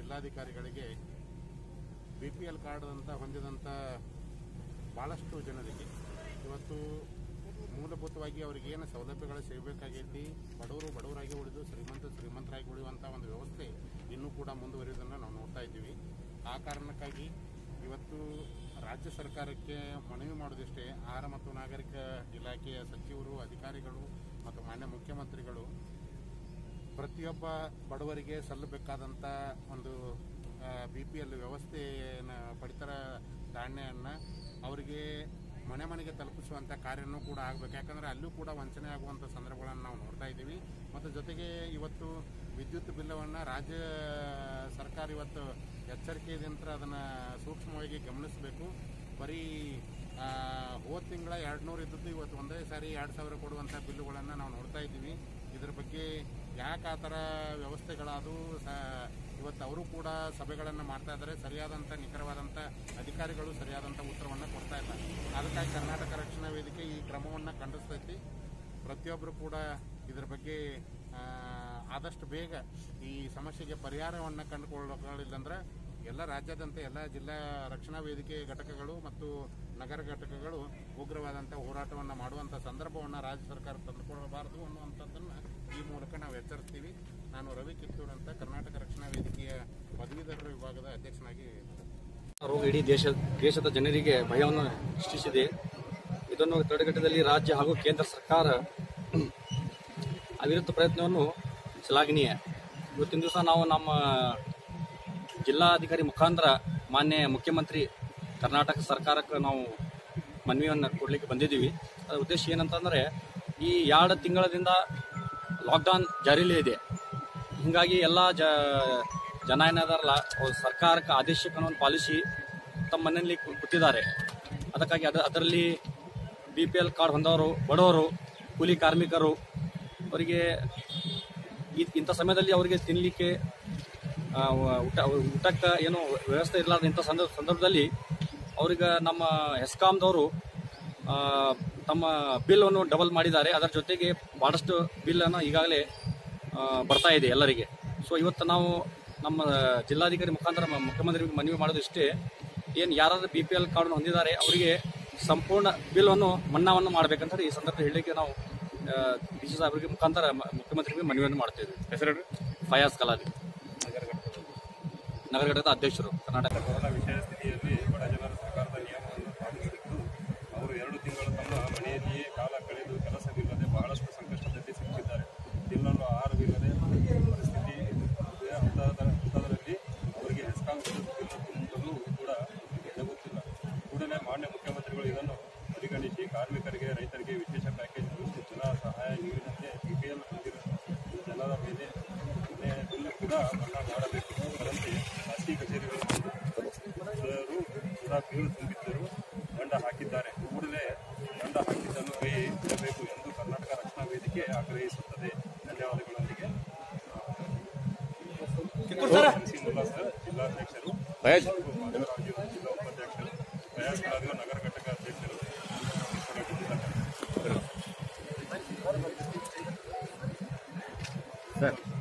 ಜಿಲ್ಲಾಧಿಕಾರಿಗಳಿಗೆ B P L card ಅಂತ ಹೊಂದಿದಂಥ ಭಾಳಷ್ಟು ಜನರಿಗೆ ಇವತ್ತು ಮೂಲಭೂತವಾಗಿ ಅವರಿಗೆ ಏನು ಸೌಲಭ್ಯಗಳು ಸಿಗಬೇಕಾಗೈತಿ ಬಡವರು ಬಡವರಾಗಿ ಉಳಿದು ಶ್ರೀಮಂತ ಶ್ರೀಮಂತರಾಗಿ ಉಳಿಯುವಂಥ ಒಂದು ವ್ಯವಸ್ಥೆ ಇನ್ನೂ ಕೂಡ ಮುಂದುವರಿಯೋದನ್ನು ನಾವು ನೋಡ್ತಾ ಇದ್ದೀವಿ ಆ ಕಾರಣಕ್ಕಾಗಿ ಇವತ್ತು ರಾಜ್ಯ ಸರ್ಕಾರಕ್ಕೆ ಮನವಿ ಮಾಡೋದಿಷ್ಟೇ ಆಹಾರ ಮತ್ತು ನಾಗರಿಕ ಇಲಾಖೆಯ ಸಚಿವರು ಅಧಿಕಾರಿಗಳು ಮತ್ತು ಮಾನ್ಯ ಮುಖ್ಯಮಂತ್ರಿಗಳು ಪ್ರತಿಯೊಬ್ಬ ಬಡವರಿಗೆ ಸಲ್ಲಬೇಕಾದಂಥ ಒಂದು ಬಿ ಪಿ ಎಲ್ ವ್ಯವಸ್ಥೆನ ಪಡಿತರ ಧಾನ್ಯವನ್ನು ಅವರಿಗೆ ಮನೆ ಮನೆಗೆ ತಲುಪಿಸುವಂಥ ಕಾರ್ಯನೂ ಕೂಡ ಆಗಬೇಕು ಯಾಕಂದರೆ ಅಲ್ಲೂ ಕೂಡ ವಂಚನೆ ಆಗುವಂಥ ಸಂದರ್ಭಗಳನ್ನು ನಾವು ನೋಡ್ತಾ ಇದ್ದೀವಿ ಮತ್ತು ಜೊತೆಗೆ ಇವತ್ತು ವಿದ್ಯುತ್ ಬಿಲ್ಲವನ್ನು ರಾಜ್ಯ ಸರ್ಕಾರ ಇವತ್ತು ಎಚ್ಚರಿಕೆಯಿಂದ ಅದನ್ನು ಸೂಕ್ಷ್ಮವಾಗಿ ಗಮನಿಸಬೇಕು ಬರೀ ಆ, ಹೋದ ತಿಂಗಳ ಎರಡು ನೂರು ಇದ್ದದ್ದು ಇವತ್ತು ಒಂದೇ ಸಾರಿ ಎರಡು ಸಾವಿರ ಕೊಡುವಂಥ ಬಿಲ್ಲುಗಳನ್ನು ನಾವು ನೋಡ್ತಾ ಇದ್ದೀವಿ ಇದ್ರ ಬಗ್ಗೆ ಯಾಕೆ ಆ ಥರ ವ್ಯವಸ್ಥೆಗಳಾದವು ಸ ಇವತ್ತು ಅವರು ಕೂಡ ಸಭೆಗಳನ್ನು ಮಾಡ್ತಾ ಇದ್ದಾರೆ ಸರಿಯಾದಂಥ ನಿಖರವಾದಂಥ ಅಧಿಕಾರಿಗಳು ಸರಿಯಾದಂಥ ಉತ್ತರವನ್ನು ಕೊಡ್ತಾ ಇಲ್ಲ ಅದಕ್ಕಾಗಿ ಕರ್ನಾಟಕ ರಕ್ಷಣಾ ವೇದಿಕೆ ಈ ಕ್ರಮವನ್ನು ಖಂಡಿಸ್ತೈತಿ ಪ್ರತಿಯೊಬ್ಬರು ಕೂಡ ಇದರ ಬಗ್ಗೆ ಆ, ಆದಷ್ಟು ಬೇಗ ಈ ಸಮಸ್ಯೆಗೆ ಪರಿಹಾರವನ್ನು ಕಂಡುಕೊಳ್ಳಲಿಲ್ಲಂದ್ರೆ ಎಲ್ಲ ರಾಜ್ಯಾದ್ಯಂತ ಎಲ್ಲ ಜಿಲ್ಲಾ ರಕ್ಷಣಾ ವೇದಿಕೆ ಘಟಕಗಳು ಮತ್ತು ನಗರ ಘಟಕಗಳು ಉಗ್ರವಾದಂಥ ಹೋರಾಟವನ್ನು ಮಾಡುವಂಥ ಸಂದರ್ಭವನ್ನು ರಾಜ್ಯ ಸರ್ಕಾರ ತಂದುಕೊಳ್ಳಬಾರದು ಅನ್ನುವಂಥದ್ದನ್ನು ಈ ಮೂಲಕ ನಾವು ಎಚ್ಚರಿಸ್ತೀವಿ ನಾನು ರವಿ ಕಿತ್ತೂರ್ ಅಂತ ಕರ್ನಾಟಕ ರಕ್ಷಣಾ ವೇದಿಕೆಯ ಪದವೀಧರರ ವಿಭಾಗದ ಅಧ್ಯಕ್ಷನಾಗಿ ರೋಗ ಇಡೀ ದೇಶ ದೇಶದ ಜನರಿಗೆ ಭಯವನ್ನು ಸೃಷ್ಟಿಸಿದೆ ಇದನ್ನು ತಡೆಗಟ್ಟದಲ್ಲಿ ರಾಜ್ಯ ಹಾಗೂ ಕೇಂದ್ರ ಸರ್ಕಾರ ಅವಿರತ ಪ್ರಯತ್ನವನ್ನು ಶ್ಲಾಘನೀಯ ಇವತ್ತಿನ ದಿವಸ ನಾವು ನಮ್ಮ ಜಿಲ್ಲಾಧಿಕಾರಿ ಮುಖಾಂತರ ಮಾನ್ಯ ಮುಖ್ಯಮಂತ್ರಿ ಕರ್ನಾಟಕ ಸರ್ಕಾರಕ್ಕೆ ನಾವು ಮನವಿಯನ್ನು ಕೊಡಲಿಕ್ಕೆ ಬಂದಿದ್ದೀವಿ ಅದರ ಉದ್ದೇಶ ಏನಂತಂದರೆ ಈ ಎರಡು ತಿಂಗಳದಿಂದ ಲಾಕ್ಡೌನ್ ಜಾರಿಯಲ್ಲೇ ಇದೆ ಹೀಗಾಗಿ ಎಲ್ಲ ಜ ಜನ ಏನಾದಾರಲ್ಲ ಅವ್ರು ಸರ್ಕಾರಕ್ಕೆ ಆದೇಶವನ್ನು ಪಾಲಿಸಿ ತಮ್ಮ ಮನೆಯಲ್ಲಿ ಕು- ಕೂತಿದ್ದಾರೆ ಅದಕ್ಕಾಗಿ ಅದ ಅದರಲ್ಲಿ ಬಿ ಪಿ ಎಲ್ ಕಾರ್ಡ್ ಹೊಂದವರು ಬಡವರು ಕೂಲಿ ಕಾರ್ಮಿಕರು ಅವರಿಗೆ ಇ- ಇಂಥ ಸಮಯದಲ್ಲಿ ಅವರಿಗೆ ತಿನ್ನಲಿಕ್ಕೆ ಆ, ವ- ಊಟ ಊಟಕ್ಕೆ ಏನು ವ್ಯವಸ್ಥೆ ಇರಲಾರ್ದ ಇಂಥ ಸಂದರ್ಭ ಸಂದರ್ಭದಲ್ಲಿ ಅವ್ರಿಗೆ ನಮ್ಮ ಹೆಸ್ಕಾಮ್ದವರು ಆ, ತಮ್ಮ ಬಿಲ್ಲನ್ನು ಡಬಲ್ ಮಾಡಿದ್ದಾರೆ ಅದರ ಜೊತೆಗೆ ಭಾಳಷ್ಟು ಬಿಲ್ಲನ್ನು ಈಗಾಗಲೇ ಆ, ಬರ್ತಾ ಇದೆ ಎಲ್ಲರಿಗೆ ಸೊ ಇವತ್ತು ನಾವು ನಮ್ಮ ಜಿಲ್ಲಾಧಿಕಾರಿ ಮುಖಾಂತರ ಮ- ಮುಖ್ಯಮಂತ್ರಿಗೆ ಮನವಿ ಮಾಡೋದು ಇಷ್ಟೇ ಏನು ಯಾರಾದ್ರೂ ಬಿ ಪಿ ಎಲ್ ಕಾರ್ಡ್ ಹೊಂದಿದ್ದಾರೆ ಅವರಿಗೆ ಸಂಪೂರ್ಣ ಬಿಲ್ಲನ್ನು ಮನ್ನಾವನ್ನು ಮಾಡಬೇಕಂತ ಈ ಸಂದರ್ಭ ಹೇಳಲಿಕ್ಕೆ ನಾವು ಡಿ ಸಿ ಸಾಹೇಬರಿಗೆ ಮುಖಾಂತರ ಮ- ಮುಖ್ಯಮಂತ್ರಿಗೆ ಮನವಿಯನ್ನು ಮಾಡ್ತಿದ್ವಿ ಹೆಸರು ಫಯಾಜ್ ಕಲಾದಿ ನಗರ ಘಟಕದ ಅಧ್ಯಕ್ಷರು ಕರ್ನಾಟಕ ಕೊರೋನಾ ವಿಷಯ ಸ್ಥಿತಿಯಲ್ಲಿ ಬಡ ಜನರ ಸರ್ಕಾರದ ನಿಯಮವನ್ನು ಪಾಲಿಸಲಿದ್ದು ಅವರು ಎರಡು ತಿಂಗಳು ತಮ್ಮ ಮನೆಯಲ್ಲಿಯೇ ಕಾಲ ಕಳೆದು ಕೆಲಸವಿಲ್ಲದೆ ಬಹಳಷ್ಟು ಸಂಕಷ್ಟದಲ್ಲಿ ಸಿಕ್ಕಿದ್ದಾರೆ ತಿನ್ನಲು ಆಹಾರವಿಲ್ಲದೆ ಪರಿಸ್ಥಿತಿ ಇದೆ. ಅಂಥದ ಅಂಥದರಲ್ಲಿ ಅವರಿಗೆ ಹೆಸ್ಕಾಂ ವಿದ್ಯುತ್ ಬಿಲ್ ತುಂಬಲು ಕೂಡ ಎಡಗುತ್ತಿಲ್ಲ ಕೂಡಲೇ ಮಾನ್ಯ ಮುಖ್ಯಮಂತ್ರಿಗಳು ಇದನ್ನು ಪರಿಗಣಿಸಿ ಕಾರ್ಮಿಕರಿಗೆ ರೈತರಿಗೆ ವಿಶೇಷ ಪ್ಯಾಕೇಜ್ ಮತ್ತು ಜನ ಸಹಾಯ ನೀಡಿದಂತೆ ಬಿಪಿಎಲ್ ಹೊಂದಿರುವ ಜನರ ಮೇಲೆ ಮನೆ ಬಿಲ್ ಕೂಡ ಮನ್ನಾ ಮಾಡಬೇಕು ಅದರಂತೆ ಖಾಸಗಿ ಕಚೇರಿಗಳು ಸರು ಕೂಡ ಬೀಳು ತುಂಬಿದ್ದರು ದಂಡ ಹಾಕಿದ್ದಾರೆ ಕೂಡಲೇ ದಂಡ ಹಾಕಿದ್ದನ್ನು ಕೈ ಬಿಡಬೇಕು ಎಂದು ಕರ್ನಾಟಕ ರಕ್ಷಣಾ ವೇದಿಕೆ ಆಗ್ರಹಿಸುತ್ತದೆ ಧನ್ಯವಾದಗಳೊಂದಿಗೆ ಎನ್ಸಿ ಮುಲ್ಲಾ ಸರ್ ಜಿಲ್ಲಾಧ್ಯಕ್ಷರು ಮಾಧವರಾಜು ಜಿಲ್ಲಾ ಉಪಾಧ್ಯಕ್ಷರು ಪ್ರಯಾಸ್ ಕಾಲುವೆ ನಗರ ಘಟಕ ಅಧ್ಯಕ್ಷರು ಈಶ್ವರ ಜಿಲ್ಲಾ ಸರ್